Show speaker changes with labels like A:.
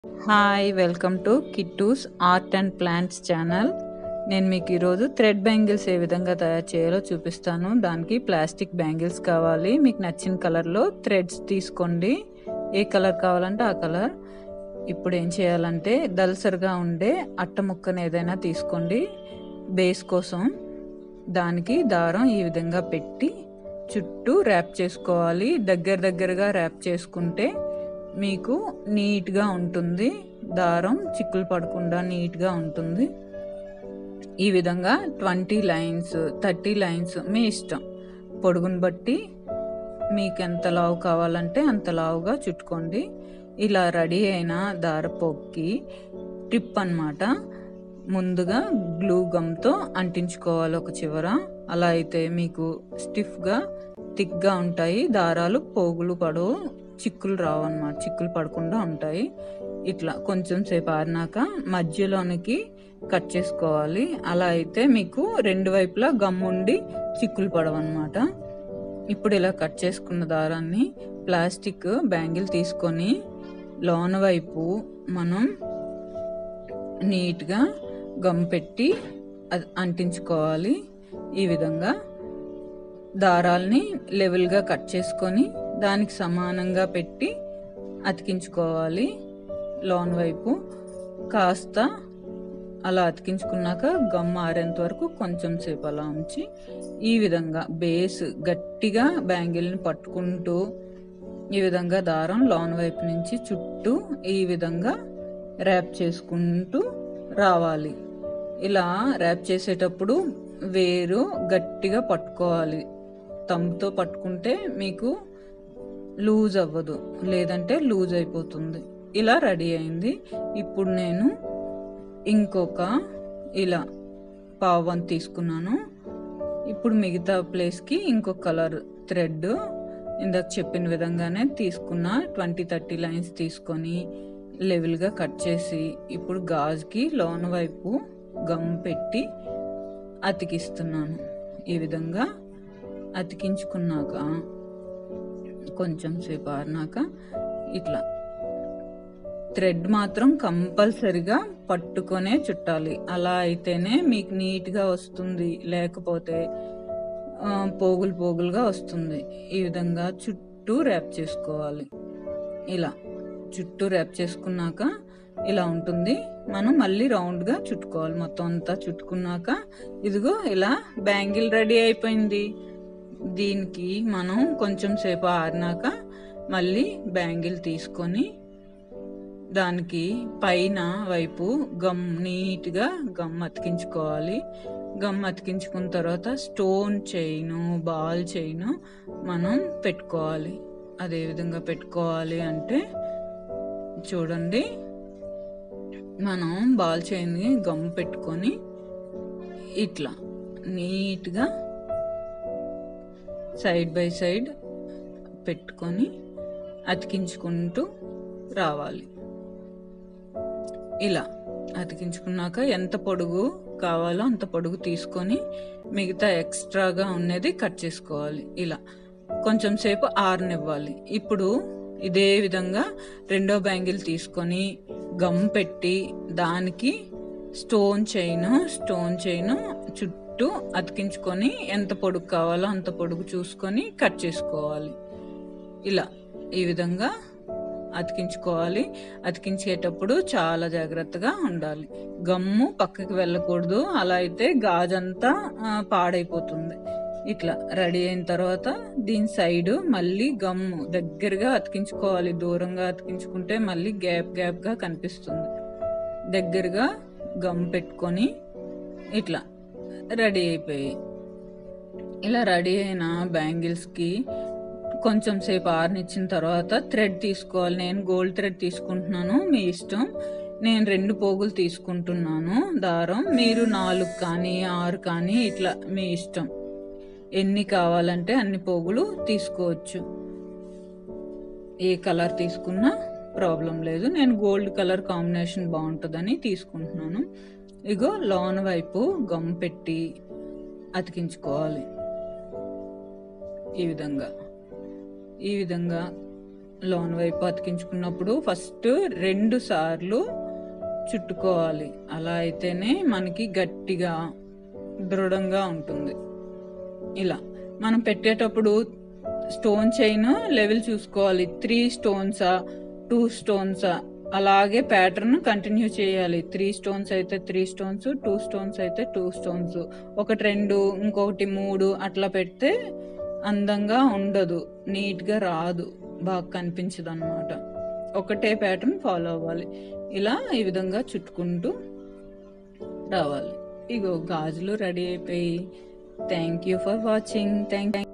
A: hi welcome to Kittu's art and plants channel నేను మీకు ఈరోజు థ్రెడ్ బ్యాంగిల్స్ ఏ విధంగా తయారు చేయాలో చూపిస్తాను దానికి ప్లాస్టిక్ బ్యాంగిల్స్ కావాలి మీకు నచ్చిన కలర్లో థ్రెడ్స్ తీసుకోండి ఏ కలర్ కావాలంటే ఆ కలర్ ఇప్పుడు ఏం చేయాలంటే దల్సరిగా ఉండే అట్ట ముక్కను ఏదైనా తీసుకోండి బేస్ కోసం దానికి దారం ఈ విధంగా పెట్టి చుట్టూ ర్యాప్ చేసుకోవాలి దగ్గర దగ్గరగా ర్యాప్ చేసుకుంటే మీకు నీట్గా ఉంటుంది దారం చిక్కులు పడకుండా నీట్గా ఉంటుంది ఈ విధంగా ట్వంటీ లైన్స్ థర్టీ లైన్స్ మీ ఇష్టం పొడుగుని బట్టి మీకు ఎంత లావు కావాలంటే అంత లావుగా చుట్టుకోండి ఇలా రెడీ అయిన దారపోక్కి టిప్ అన్నమాట ముందుగా గ్లూ గమ్తో అంటించుకోవాలి ఒక చివర అలా అయితే మీకు స్టిఫ్గా థిక్గా ఉంటాయి దారాలు పోగులు పడవు చిక్కులు రావు అన్నమాట చిక్కులు పడకుండా ఉంటాయి ఇట్లా కొంచెం సేపు ఆరినాక మధ్యలోనికి కట్ చేసుకోవాలి అలా అయితే మీకు రెండు వైపులా గమ్ ఉండి చిక్కులు పడవన్నమాట ఇప్పుడు ఇలా కట్ చేసుకున్న దారాన్ని ప్లాస్టిక్ బ్యాంగిల్ తీసుకొని లోన వైపు మనం నీట్గా గమ్ పెట్టి అది అంటించుకోవాలి ఈ విధంగా దారాల్ని లెవెల్గా కట్ చేసుకొని దానికి సమానంగా పెట్టి అతికించుకోవాలి లోన్ వైపు కాస్త అలా అతికించుకున్నాక గమ్ ఆరేంత వరకు కొంచెం సేపు అలా ఉంచి ఈ విధంగా బేస్ గట్టిగా బ్యాంగిల్ని పట్టుకుంటూ ఈ విధంగా దారం లోన్ వైపు నుంచి చుట్టూ ఈ విధంగా ర్యాప్ చేసుకుంటూ రావాలి ఇలా ర్యాప్ చేసేటప్పుడు వేరు గట్టిగా పట్టుకోవాలి తమ్తో పట్టుకుంటే మీకు లూజ్ అవ్వదు లేదంటే లూజ్ అయిపోతుంది ఇలా రెడీ అయింది ఇప్పుడు నేను ఇంకొక ఇలా పావన్ తీసుకున్నాను ఇప్పుడు మిగతా ప్లేస్కి ఇంకొక కలర్ థ్రెడ్ ఇందాక చెప్పిన విధంగానే తీసుకున్న ట్వంటీ థర్టీ లైన్స్ తీసుకొని లెవెల్గా కట్ చేసి ఇప్పుడు గాజుకి లోన వైపు గమ్ పెట్టి అతికిస్తున్నాను ఈ విధంగా అతికించుకున్నాక కొంచెం సేపు ఆరినాక ఇట్లా థ్రెడ్ మాత్రం కంపల్సరిగా పట్టుకొనే చుట్టాలి అలా అయితేనే మీకు నీట్గా వస్తుంది లేకపోతే పోగులు పోగులుగా వస్తుంది ఈ విధంగా చుట్టూ ర్యాప్ చేసుకోవాలి ఇలా చుట్టూ ర్యాప్ చేసుకున్నాక ఇలా ఉంటుంది మనం మళ్ళీ రౌండ్గా చుట్టుకోవాలి మొత్తం అంతా చుట్టుకున్నాక ఇదిగో ఇలా బ్యాంగిల్ రెడీ అయిపోయింది దీనికి మనం కొంచెం సేపు ఆరినాక మళ్ళీ బ్యాంగిల్ తీసుకొని దానికి పైన వైపు గమ్ నీట్గా గమ్ అతికించుకోవాలి గమ్ అతికించుకున్న తర్వాత స్టోన్ చైను బాల్ చైను మనం పెట్టుకోవాలి అదే విధంగా పెట్టుకోవాలి అంటే చూడండి మనం బాల్ చైన్ని గమ్ పెట్టుకొని ఇట్లా నీట్గా సైడ్ బై సైడ్ పెట్టుకొని అతికించుకుంటూ రావాలి ఇలా అతికించుకున్నాక ఎంత పొడుగు కావాలో అంత పొడుగు తీసుకొని మిగతా ఎక్స్ట్రాగా ఉన్నది కట్ చేసుకోవాలి ఇలా కొంచెం సేపు ఆరనివ్వాలి ఇప్పుడు ఇదే విధంగా రెండో బ్యాంగిల్ తీసుకొని గమ్ పెట్టి దానికి స్టోన్ చైన్ స్టోన్ చైన్ చుట్టూ అతికించుకొని ఎంత పొడుగు కావాలో అంత పొడుగు చూసుకొని కట్ చేసుకోవాలి ఇలా ఈ విధంగా అతికించుకోవాలి అతికించేటప్పుడు చాలా జాగ్రత్తగా ఉండాలి గమ్ము పక్కకి వెళ్ళకూడదు అలా అయితే గాజంతా పాడైపోతుంది ఇట్లా రెడీ అయిన తర్వాత దీని సైడ్ మళ్ళీ గమ్ము దగ్గరగా అతికించుకోవాలి దూరంగా అతికించుకుంటే మళ్ళీ గ్యాప్ గ్యాప్గా కనిపిస్తుంది దగ్గరగా గమ్ పెట్టుకొని ఇట్లా రెడీ అయిపోయాయి ఇలా రెడీ అయిన బ్యాంగిల్స్కి కొంచెం సేపు ఆరనిచ్చిన తర్వాత థ్రెడ్ తీసుకోవాలి నేను గోల్డ్ థ్రెడ్ తీసుకుంటున్నాను మీ ఇష్టం నేను రెండు పోగులు తీసుకుంటున్నాను దారం మీరు నాలుగు కానీ ఆరు కానీ ఇట్లా మీ ఇష్టం ఎన్ని కావాలంటే అన్ని పోగులు తీసుకోవచ్చు ఏ కలర్ తీసుకున్నా ప్రాబ్లం లేదు నేను గోల్డ్ కలర్ కాంబినేషన్ బాగుంటుందని తీసుకుంటున్నాను ఇగో లోన వైపు గమ్ పెట్టి అతికించుకోవాలి ఈ విధంగా ఈ విధంగా లోన్ వైపు అతికించుకున్నప్పుడు ఫస్ట్ రెండు సార్లు చుట్టుకోవాలి అలా అయితేనే మనకి గట్టిగా దృఢంగా ఉంటుంది ఇలా మనం పెట్టేటప్పుడు స్టోన్ చైన్ లెవెల్ చూసుకోవాలి త్రీ స్టోన్సా టూ స్టోన్సా అలాగే ప్యాటర్న్ కంటిన్యూ చేయాలి త్రీ స్టోన్స్ అయితే త్రీ స్టోన్స్ టూ స్టోన్స్ అయితే టూ స్టోన్స్ ఒకటి రెండు ఇంకొకటి మూడు అట్లా పెడితే అందంగా ఉండదు నీట్గా రాదు బాగా కనిపించదు అనమాట ఒకటే ప్యాటర్న్ ఫాలో అవ్వాలి ఇలా ఈ విధంగా చుట్టుకుంటూ రావాలి ఇగో గాజులు రెడీ అయిపోయి thank you for watching thank